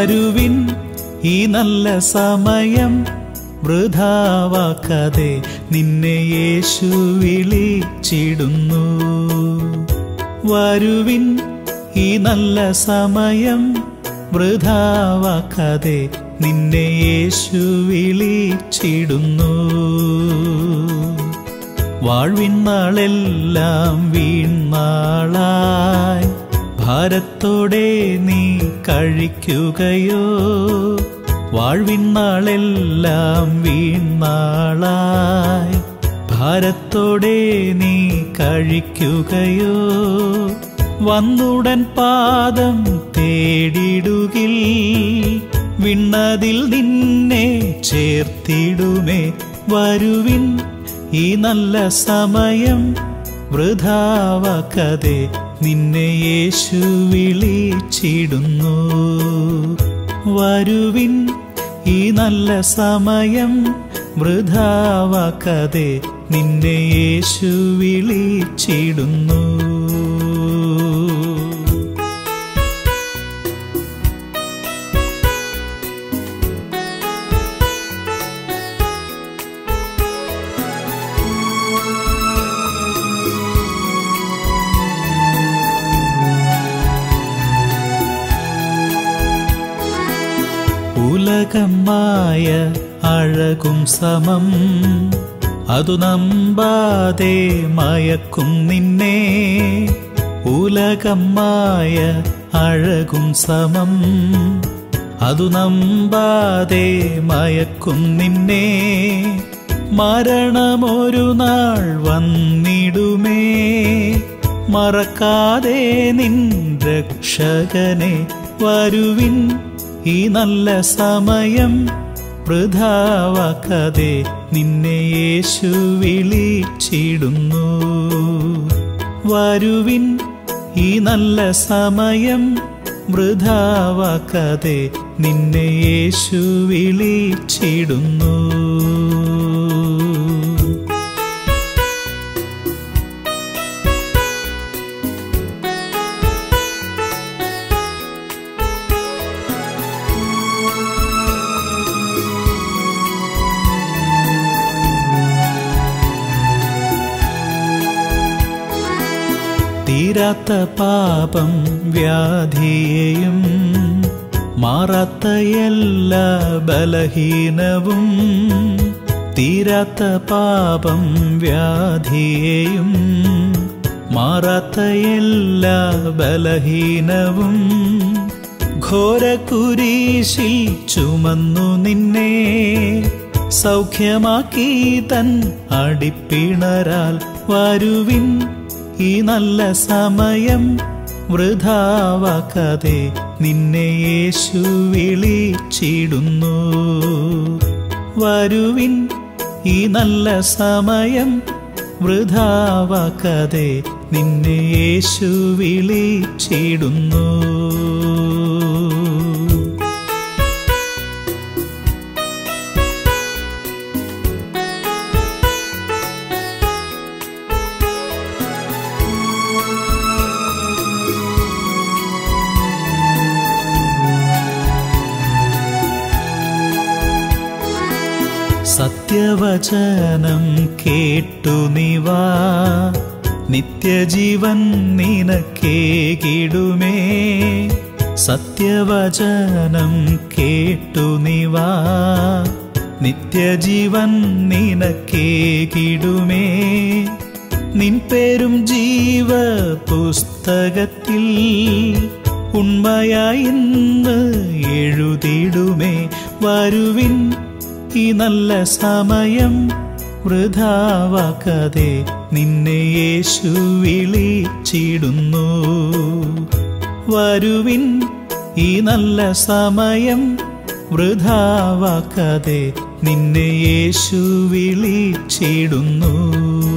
വരുവിൻ ഈ നല്ല സമയം വൃഥാവാക്കാതെ നിന്നെ യേശു വിളിച്ചിടുന്നു വരുവിൻ ഈ നല്ല സമയം വൃഥാവാക്കാതെ നിന്നെ യേശു വിളിച്ചിടുന്നു വാഴ്വിൻ നാളെല്ലാം വീൺനാളായി ഭാരത്തോടെ നീ കഴിക്കുകയോ വാഴ്വിൻ നാളെല്ലാം വീൺനാളായി ഭാരത്തോടെ നീ കഴിക്കുകയോ വന്നുടൻ പാദം തേടിടുകിൽ വിണ്ണതിൽ നിന്നെ ചേർത്തിടുമേ വരുവിൻ ഈ നല്ല സമയം വൃഥാവാക്കാതെ നിന്നെ യേശു വിളിച്ചിടുന്നു വരുവിൻ ഈ നല്ല സമയം വൃഥാവാക്കാതെ നിന്നെ യേശു വിളിച്ചിടുന്നു ഉലകമായ അഴകും സമം അതു നമ്പാതെ മയക്കും നിന്നെ ഉലകമായ അഴകും സമം അതു നമ്പാതെ മയക്കും നിന്നെ മരണമൊരു നാൾ വന്നിടുമേ മറക്കാതെ നിൻ രക്ഷകനെ വരുവിൻ ഈ നല്ല സമയം വൃഥാവാക്കാതെ നിന്നെ യേശു വിളിച്ചിടുന്നു വരുവിൻ ഈ നല്ല സമയം വൃഥാവാക്കാതെ നിന്നെ യേശു വിളിച്ചിടുന്നു തീരാത്ത പാപം വ്യാധിയെയും മാറാത്ത എല്ലാ ബലഹീനവും തീരാത്ത പാപം വ്യാധിയെയും മാറാത്ത എല്ലാ ബലഹീനവും ഘോരകുരീശിൽ ചുമന്നു നിന്നെ സൗഖ്യമാക്കി തൻ അടിപ്പിണരാൽ വരുവിൻ ഈ നല്ല സമയം വൃഥാവാക്കാതെ നിന്നെ യേശു വിളിച്ചിടുന്നു വരുവിൻ ഈ നല്ല സമയം വൃഥാവാക്കാതെ നിന്നെ യേശു വിളിച്ചിടുന്നു സത്യവചനം കേട്ടു നിവാ നിത്യജീവൻ നിനക്കേകിടുമേ സത്യവചനം കേട്ടു നിവാ നിത്യജീവൻ നിനക്കേകിടുമേ നിൻ പേരും ജീവ പുസ്തകത്തിൽ ഉണ്മയായി ഇന്ന് എഴുതിടുമേ വരുവിൻ ഈ നല്ല സമയം വൃഥാവാക്കാതെ നിന്നെ യേശു വിളിച്ചിടുന്നു വരുവിൻ ഈ നല്ല സമയം വൃഥാവാക്കാതെ നിന്നെ യേശു വിളിച്ചിടുന്നു